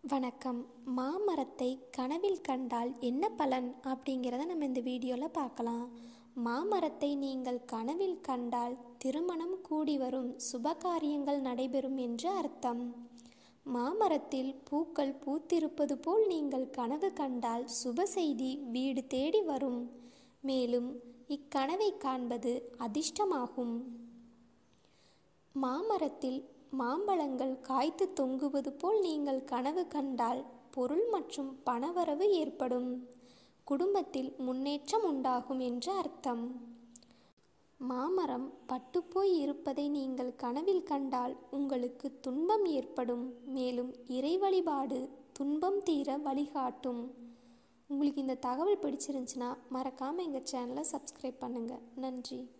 வணக்கம் மாமரத்தை கனவில் கண்டால் என்ன பலன் அப்படிங்கிறத நம்ம இந்த வீடியோவில் பார்க்கலாம் மாமரத்தை நீங்கள் கனவில் கண்டால் திருமணம் கூடி வரும் சுபகாரியங்கள் நடைபெறும் என்று அர்த்தம் மாமரத்தில் பூக்கள் பூத்திருப்பது போல் நீங்கள் கனவு கண்டால் சுப செய்தி வீடு தேடி வரும் மேலும் இக்கனவை காண்பது அதிர்ஷ்டமாகும் மாமரத்தில் மாம்பழங்கள் காய்த்து தொங்குவது போல் நீங்கள் கனவு கண்டால் பொருள் மற்றும் பணவரவு ஏற்படும் குடும்பத்தில் முன்னேற்றம் உண்டாகும் என்று அர்த்தம் மாமரம் பட்டுப்போய் இருப்பதை நீங்கள் கனவில் கண்டால் உங்களுக்கு துன்பம் ஏற்படும் மேலும் இறை வழிபாடு துன்பம் தீர வழிகாட்டும் உங்களுக்கு இந்த தகவல் பிடிச்சிருந்துச்சுன்னா மறக்காமல் எங்கள் சேனலை சப்ஸ்கிரைப் பண்ணுங்கள் நன்றி